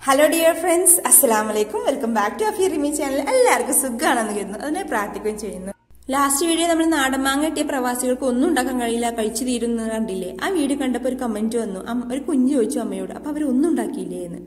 Hello dear friends അസ്സലാം വലൈക്കും welcome back to അഫിയർ റിമി ചാനൽ എല്ലാവർക്കും സുഖമാണെന്ന് കരുതുന്നു അതിനെ പ്രാർത്ഥിക്കുകയും ചെയ്യുന്നു ലാസ്റ്റ് വീഡിയോ നമ്മൾ നാടൻ മാങ്ങ കിട്ടിയ പ്രവാസികൾക്ക് ഒന്നും ഉണ്ടാക്കാൻ കഴിയില്ല കഴിച്ചു തീരുന്നു കണ്ടില്ലേ ആ വീഡിയോ കണ്ടപ്പോൾ ഒരു കമന്റ് വന്നു അമ്മ- ഒരു കുഞ്ഞ് ചോദിച്ചു അമ്മയോട് അപ്പൊ അവർ ഒന്നും ഉണ്ടാക്കിയില്ലേ എന്ന്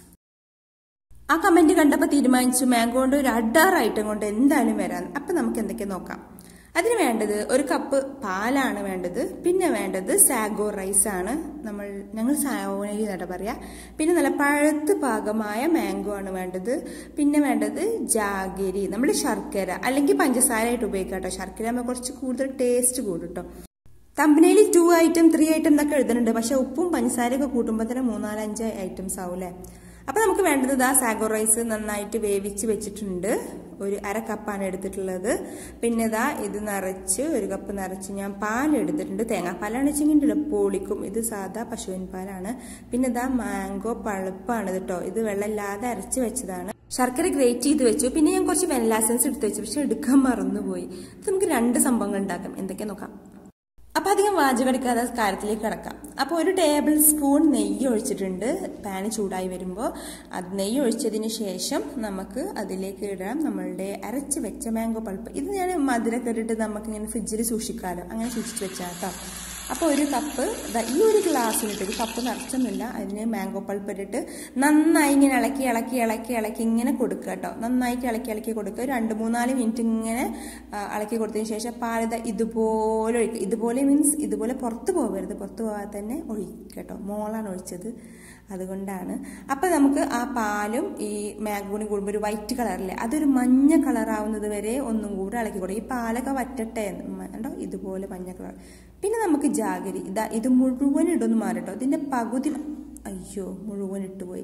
ആ കമന്റ് കണ്ടപ്പോൾ തീരുമാനിച്ചു മാംഗോ കൊണ്ട് ഒരു അഡാർ ഐറ്റം കൊണ്ട് എന്തായാലും വരാൻ അപ്പൊ നമുക്ക് എന്തൊക്കെ നോക്കാം അതിന് വേണ്ടത് ഒരു കപ്പ് പാലാണ് വേണ്ടത് പിന്നെ വേണ്ടത് സാഗോ റൈസ് ആണ് നമ്മൾ ഞങ്ങൾ സാവോനരി എന്നല്ല പറയാ പിന്നെ നല്ല പഴുത്ത് പാകമായ മാംഗോ ആണ് വേണ്ടത് പിന്നെ വേണ്ടത് ജാഗരി നമ്മുടെ ശർക്കര അല്ലെങ്കിൽ പഞ്ചസാരയായിട്ട് ഉപയോഗിക്കാം കേട്ടോ ശർക്കര ആകുമ്പോൾ കുറച്ച് കൂടുതൽ ടേസ്റ്റ് കൂടും കേട്ടോ കമ്പനിയിൽ ടു ഐറ്റം ത്രീ ഐറ്റം എന്നൊക്കെ എഴുതുന്നുണ്ട് പക്ഷെ ഉപ്പും പഞ്ചസാരയൊക്കെ കൂട്ടുമ്പോൾ തന്നെ മൂന്നാലഞ്ച് ഐറ്റംസ് ആവും അല്ലേ അപ്പൊ നമുക്ക് വേണ്ടത് ഇതാ സാഗോ റൈസ് നന്നായിട്ട് വേവിച്ച് വെച്ചിട്ടുണ്ട് ഒരു അര കപ്പാണ് എടുത്തിട്ടുള്ളത് പിന്നെ ഇതാ ഇത് നിറച്ച് ഒരു കപ്പ് നിറച്ച് ഞാൻ പാൽ എടുത്തിട്ടുണ്ട് തേങ്ങാപ്പാലാണ് വെച്ചെങ്കിൽ പൊളിക്കും ഇത് സാധാ പശുവിൻ പാലാണ് പിന്നെ ഇതാ മാംഗോ പഴുപ്പാണ് കേട്ടോ ഇത് വെള്ളമില്ലാതെ അരച്ച് വെച്ചതാണ് ശർക്കര ഗ്രേറ്റ് ചെയ്ത് വെച്ചു പിന്നെ ഞാൻ കുറച്ച് വെനലാസൻസ് എടുത്ത് വെച്ചു പക്ഷെ എടുക്കാൻ മറന്നുപോയി ഇത് നമുക്ക് രണ്ട് സംഭവങ്ങൾ ഉണ്ടാക്കാം എന്തൊക്കെ നോക്കാം അപ്പൊ അധികം വാചകടിക്കാതെ കാര്യത്തിലേക്ക് കിടക്കാം അപ്പോൾ ഒരു ടേബിൾ സ്പൂൺ നെയ്യ് ഒഴിച്ചിട്ടുണ്ട് പാന് ചൂടായി വരുമ്പോൾ അത് നെയ്യ് ഒഴിച്ചതിന് ശേഷം നമുക്ക് അതിലേക്ക് ഇടാം നമ്മളുടെ അരച്ച് വെച്ച മാംഗോ പൾപ്പ് ഇത് ഞാൻ മധുരമൊക്കെ ഇട്ടിട്ട് നമുക്ക് ഇങ്ങനെ ഫ്രിഡ്ജിൽ സൂക്ഷിക്കാമല്ലോ അങ്ങനെ സൂക്ഷിച്ച് വെച്ചാൽ കേട്ടോ അപ്പോൾ ഒരു കപ്പ് ദാ ഈ ഒരു ഗ്ലാസ്സിലിട്ട് ഒരു കപ്പ് നിറച്ചൊന്നുമില്ല അതിന് മാംഗോ പൾപ്പ് ഇട്ടിട്ട് നന്നായി ഇങ്ങനെ ഇളക്കി ഇളക്കി ഇളക്കി ഇളക്കി ഇങ്ങനെ കൊടുക്കുക കേട്ടോ നന്നായിട്ട് ഇളക്കി ഇളക്കി കൊടുക്കുക ഒരു രണ്ട് മൂന്നാല് മിനിറ്റ് ഇങ്ങനെ ആ, ഇളക്കി കൊടുത്തതിന് ശേഷം പാലിത ഇതുപോലെ ഒഴിക്കുക ഇതുപോലെ മീൻസ് ഇതുപോലെ പുറത്ത് പോകരുത് പുറത്ത് പോകാതെ തന്നെ ഒഴിക്കുക കേട്ടോ മോളാണ് ഒഴിച്ചത് അതുകൊണ്ടാണ് അപ്പം നമുക്ക് ആ പാലും ഈ മാംഗോണി കൂടുമ്പോൾ ഒരു വൈറ്റ് കളറില്ലേ അതൊരു മഞ്ഞ കളറാവുന്നത് വരെ ഒന്നും കൂടെ ഇളക്കി കൊടുക്കും ഈ പാലൊക്കെ വറ്റട്ടെ എന്ന് കണ്ടോ ഇതുപോലെ മഞ്ഞ കളർ പിന്നെ നമുക്ക് ജാഗരി ഇതാ ഇത് മുഴുവൻ ഇടൊന്നും മാറട്ടോ ഇതിന്റെ പകുതി അയ്യോ മുഴുവൻ ഇട്ടുപോയി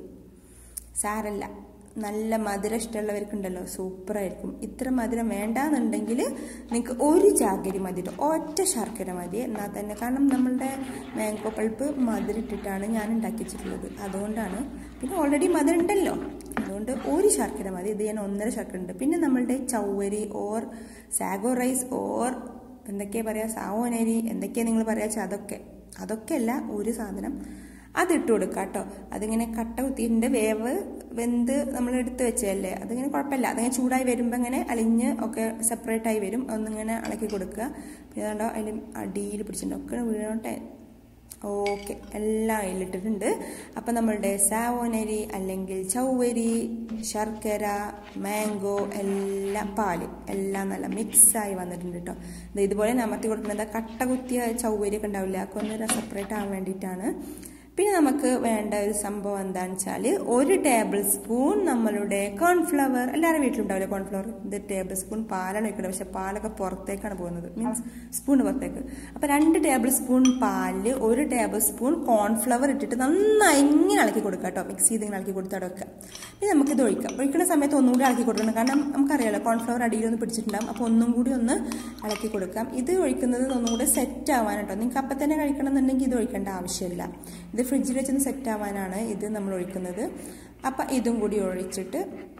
സാരല്ല നല്ല മധുരം ഇഷ്ടമുള്ളവർക്കുണ്ടല്ലോ സൂപ്പറായിരിക്കും ഇത്ര മധുരം വേണ്ടാന്നുണ്ടെങ്കിൽ നിങ്ങൾക്ക് ഒരു ചാകരി മതി ട്ടോ. ഒറ്റ ശർക്കര മതി എന്നാൽ തന്നെ കാരണം നമ്മളുടെ മാംഗോ പൾപ്പ് മധുരം ഇട്ടിട്ടാണ് ഞാൻ ഉണ്ടാക്കി വെച്ചിട്ടുള്ളത് അതുകൊണ്ടാണ് പിന്നെ ഓൾറെഡി മധുരം ഉണ്ടല്ലോ അതുകൊണ്ട് ഒരു ശർക്കര മതി ഇത് ഞാൻ ഒന്നര ശർക്കര ഉണ്ട് പിന്നെ നമ്മളുടെ ചൗവരി ഓർ സാഗോ റൈസ് ഓർ എന്തൊക്കെയാ പറയാ സാവോനരി എന്തൊക്കെയാ നിങ്ങൾ പറയാ വെച്ചാൽ അതൊക്കെ അതൊക്കെ അല്ല ഒരു സാധനം അതിട്ട് കൊടുക്കുക കേട്ടോ അതിങ്ങനെ കട്ട കുത്തിയിട്ടുണ്ട് വേവ് വെന്ത് നമ്മൾ എടുത്ത് വെച്ചതല്ലേ അതിങ്ങനെ കുഴപ്പമില്ല അതിങ്ങനെ ചൂടായി വരുമ്പോൾ ഇങ്ങനെ അലിഞ്ഞ് ഒക്കെ സെപ്പറേറ്റ് ആയി വരും ഒന്നിങ്ങനെ ഇളക്കി കൊടുക്കുക പിന്നെ കണ്ടോ അതിൽ അടിയിൽ പിടിച്ചിട്ടുണ്ട് ഒക്കെ വീണോട്ടെ ഓക്കെ എല്ലാം അതിലിട്ടിട്ടുണ്ട് അപ്പം നമ്മളുടെ സാവോനരി അല്ലെങ്കിൽ ചൗവരി ശർക്കര മാംഗോ എല്ലാം പാല് എല്ലാം നല്ല മിക്സായി വന്നിട്ടുണ്ട് കേട്ടോ ഇത് ഇതുപോലെ നമർത്തി കൊടുക്കുന്നത് കട്ട കുത്തിയ ചൗവരി ഒക്കെ ഉണ്ടാവില്ല അതൊക്കെ ഒന്ന് സെപ്പറേറ്റ് ആവാൻ വേണ്ടിയിട്ടാണ് പിന്നെ നമുക്ക് വേണ്ട ഒരു സംഭവം എന്താണെന്ന് വെച്ചാൽ ഒരു ടേബിൾ സ്പൂൺ നമ്മളുടെ കോൺഫ്ലവർ എല്ലാവരും വീട്ടിലുണ്ടാവില്ലേ കോൺഫ്ലവർ ഇത് ടേബിൾ സ്പൂൺ പാലാണ് വെക്കുന്നത് പക്ഷെ പാലൊക്കെ പുറത്തേക്കാണ് പോകുന്നത് മീൻസ് സ്പൂൺ പുറത്തേക്ക് അപ്പോൾ രണ്ട് ടേബിൾ സ്പൂൺ പാലിൽ ഒരു ടേബിൾ സ്പൂൺ കോൺഫ്ലവർ ഇട്ടിട്ട് നന്നായി ഇങ്ങനെ ഇളക്കി കൊടുക്കുക കേട്ടോ മിക്സ് ചെയ്ത് ഇങ്ങനെ ഇളക്കി കൊടുത്ത് അവിടെ വെക്കുക പിന്നെ നമുക്കിത് ഒഴിക്കാം ഒഴിക്കുന്ന സമയത്ത് ഒന്നും കൂടി ഇളക്കി കൊടുക്കണം കാരണം നമുക്കറിയാലോ കോൺഫ്ലവർ അടിയിലൊന്ന് പിടിച്ചിട്ടുണ്ടാകും അപ്പോൾ ഒന്നും കൂടി ഒന്ന് ഇളക്കി കൊടുക്കാം ഇത് ഒഴിക്കുന്നത് ഒന്നും കൂടി സെറ്റ് ആവാൻ കേട്ടോ നിങ്ങൾക്ക് അപ്പം തന്നെ കഴിക്കണം എന്നുണ്ടെങ്കിൽ ഇത് ഒഴിക്കേണ്ട ആവശ്യമില്ല ഇത് ഫ്രിഡ്ജിൽ വെച്ചൊന്ന് സെറ്റ് ആവാനാണ് ഇത് നമ്മൾ ഒഴിക്കുന്നത് അപ്പം ഇതും കൂടി ഒഴിച്ചിട്ട്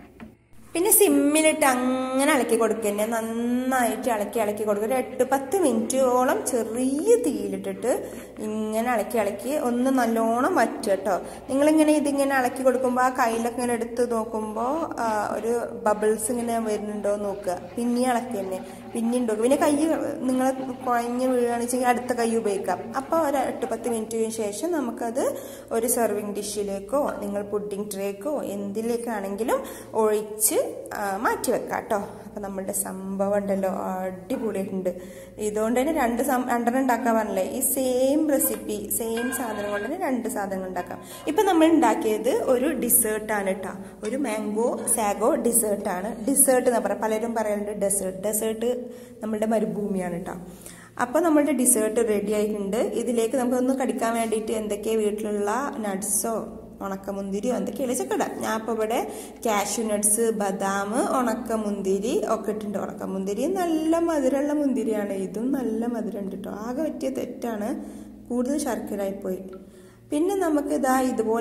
പിന്നെ സിമ്മിലിട്ട് അങ്ങനെ ഇളക്കി കൊടുക്കുക നന്നായിട്ട് ഇളക്കി ഇളക്കി കൊടുക്കുക ഒരു എട്ട് പത്ത് മിനിറ്റോളം ചെറിയ തീയിലിട്ടിട്ട് ഇങ്ങനെ ഇളക്കി ഇളക്കി ഒന്ന് നല്ലോണം വറ്റുക കേട്ടോ നിങ്ങളിങ്ങനെ ഇതിങ്ങനെ ഇളക്കി കൊടുക്കുമ്പോൾ ആ കയ്യിലൊക്കെ ഇങ്ങനെ എടുത്ത് നോക്കുമ്പോൾ ആ, ഒരു ബബിൾസ് ഇങ്ങനെ വരുന്നുണ്ടോ എന്ന് നോക്കുക പിന്നെ ഇളക്കി തന്നെ പിന്നെ ഉണ്ടോ പിന്നെ കൈ നിങ്ങൾ കുഴഞ്ഞ് വീഴുകയാണെന്ന് വെച്ചെങ്കിൽ അടുത്ത കൈ ഉപയോഗിക്കാം അപ്പോൾ ഒരു എട്ട് പത്ത് മിനിറ്റിന് ശേഷം നമുക്കത് ഒരു സെർവിങ് ഡിഷിലേക്കോ നിങ്ങൾ പുഡിംഗ് ട്രേക്കോ എന്തിലേക്കാണെങ്കിലും ഒഴിച്ച് ആ, മാറ്റി വെക്കാം കേട്ടോ അപ്പം നമ്മളുടെ സംഭവം ഉണ്ടല്ലോ അടിപൊളിയായിട്ടുണ്ട് ഇതുകൊണ്ട് തന്നെ രണ്ട് സം- രണ്ടെണ്ണം ഉണ്ടാക്കാൻ പറഞ്ഞില്ലേ ഈ സെയിം റെസിപ്പി സെയിം സാധനം കൊണ്ട് തന്നെ രണ്ട് സാധനങ്ങൾ ഉണ്ടാക്കാം ഇപ്പം നമ്മൾ ഉണ്ടാക്കിയത് ഒരു ഡിസേർട്ടാണ് കേട്ടോ ഒരു മാംഗോ സാഗോ ഡിസേർട്ടാണ് ഡിസേർട്ട് എന്ന് പറയാം പലരും പറയുന്നുണ്ട് ഡെസേർട്ട് ഡെസേർട്ട് നമ്മളുടെ മരുഭൂമിയാണ് കേട്ടോ അപ്പോൾ നമ്മളുടെ ഡിസേർട്ട് റെഡി ആയിട്ടുണ്ട് ഇതിലേക്ക് നമുക്കൊന്ന് കടിക്കാൻ വേണ്ടിയിട്ട് എന്തൊക്കെയാണ് വീട്ടിലുള്ള നട്ട്സോ ഉണക്കമുന്തിരിയോ എന്തൊക്കെയാണ് വെച്ചൊക്കെ ഇടാം ഞാൻ ഇപ്പോൾ ഇവിടെ കാഷ്യൂ നട്ട്സ് ബദാം ഉണക്കമുന്തിരി ഒക്കെ ഇട്ടിട്ടുണ്ട് ഉണക്കമുന്തിരി നല്ല മധുരമുള്ള മുന്തിരിയാണ് ഇതും നല്ല മധുരം ഉണ്ട് കേട്ടോ ആകെ പറ്റിയ തെറ്റാണ് കൂടുതൽ ശർക്കരായിപ്പോയി പിന്നെ നമുക്ക് ഇതാ ഇതുപോലെ അപ്പം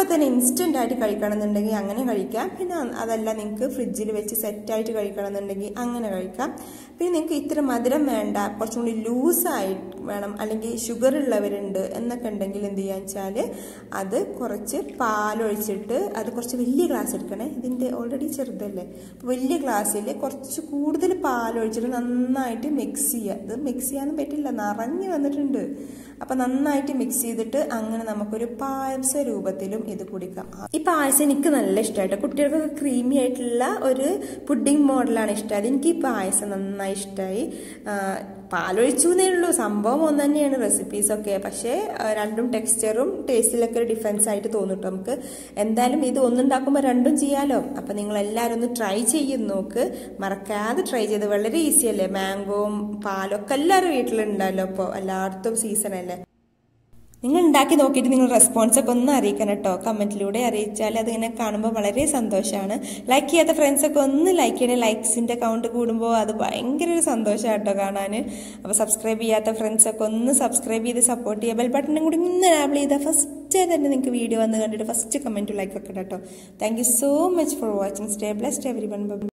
അപ്പം തന്നെ ഇൻസ്റ്റൻ്റ് ആയിട്ട് കഴിക്കണമെന്നുണ്ടെങ്കിൽ അങ്ങനെ കഴിക്കാം പിന്നെ അതല്ല നിങ്ങൾക്ക് ഫ്രിഡ്ജിൽ വെച്ച് സെറ്റായിട്ട് കഴിക്കണമെന്നുണ്ടെങ്കിൽ അങ്ങനെ കഴിക്കാം പിന്നെ നിങ്ങൾക്ക് ഇത്ര മധുരം വേണ്ട കുറച്ചും കൂടി ലൂസായിട്ട് വേണം അല്ലെങ്കിൽ ഷുഗർ ഉള്ളവരുണ്ട് എന്നൊക്കെ ഉണ്ടെങ്കിൽ എന്ത് ചെയ്യാന്ന് വെച്ചാൽ അത് കുറച്ച് പാലൊഴിച്ചിട്ട് അത് കുറച്ച് വലിയ ഗ്ലാസ് എടുക്കണേ ഇതിൻ്റെ ഓൾറെഡി ചെറുതല്ലേ അപ്പോൾ വലിയ ഗ്ലാസ്സിൽ കുറച്ച് കൂടുതൽ പാലൊഴിച്ചിട്ട് നന്നായിട്ട് മിക്സ് ചെയ്യുക ഇത് മിക്സ് ചെയ്യാനും പറ്റില്ല നിറഞ്ഞു വന്നിട്ടുണ്ട് അപ്പം നന്നായിട്ട് മിക്സ് ചെയ്തിട്ട് അങ്ങനെ നമുക്കൊരു പായസ രൂപത്തിലും ഇത് കുടിക്കാം ഈ പായസം എനിക്ക് നല്ല ഇഷ്ടമായിട്ട് കുട്ടികൾക്കൊക്കെ ക്രീമി ആയിട്ടുള്ള ഒരു പുഡിംഗ് മോഡലാണ് ഇഷ്ടം അതെനിക്ക് ഈ പായസം നന്നായി ഇഷ്ടമായി പാലൊഴിച്ചു എന്നേ ഉള്ളൂ സംഭവം ഒന്ന് തന്നെയാണ് റെസിപ്പീസൊക്കെ പക്ഷേ രണ്ടും ടെക്സ്ചറും ടേസ്റ്റിലൊക്കെ ഒരു ഡിഫറൻസ് ആയിട്ട് തോന്നിട്ടു നമുക്ക് എന്തായാലും ഇത് ഒന്നുണ്ടാക്കുമ്പോൾ രണ്ടും ചെയ്യാലോ അപ്പം നിങ്ങൾ എല്ലാവരും ഒന്ന് ട്രൈ ചെയ്യും നോക്ക് മറക്കാതെ ട്രൈ ചെയ്ത് വളരെ ഈസി അല്ലേ മാംഗോവും പാലും ഒക്കെ എല്ലാവരും വീട്ടിലുണ്ടല്ലോ ഇപ്പോൾ എല്ലായിടത്തും സീസൺ അല്ലേ നിങ്ങൾ ഉണ്ടാക്കി നോക്കിയിട്ട് നിങ്ങൾ റെസ്പോൺസ് ഒക്കെ ഒന്ന് അറിയിക്കണം കേട്ടോ കമൻറ്റിലൂടെ അറിയിച്ചാൽ അതിങ്ങനെ കാണുമ്പോൾ വളരെ സന്തോഷമാണ് ലൈക്ക് ചെയ്യാത്ത ഫ്രണ്ട്സൊക്കെ ഒന്ന് ലൈക്ക് ചെയ്യണേ ലൈക്സിൻ്റെ കൗണ്ട് കൂടുമ്പോൾ അത് ഭയങ്കര ഒരു സന്തോഷമാണ് കേട്ടോ കാണാൻ അപ്പോൾ സബ്സ്ക്രൈബ് ചെയ്യാത്ത ഫ്രണ്ട്സൊക്കെ ഒന്ന് സബ്സ്ക്രൈബ് ചെയ്ത് സപ്പോർട്ട് ചെയ്യുക ബെൽ ബട്ടണും കൂടി ഒന്ന് എനാബിൾ ചെയ്താൽ ഫസ്റ്റ് തന്നെ നിങ്ങൾക്ക് വീഡിയോ വന്ന് കണ്ടിട്ട് ഫസ്റ്റ് കമൻറ്റ് ലൈക്ക് ഒക്കെ കേട്ടോ thank you so much for watching stay blessed every one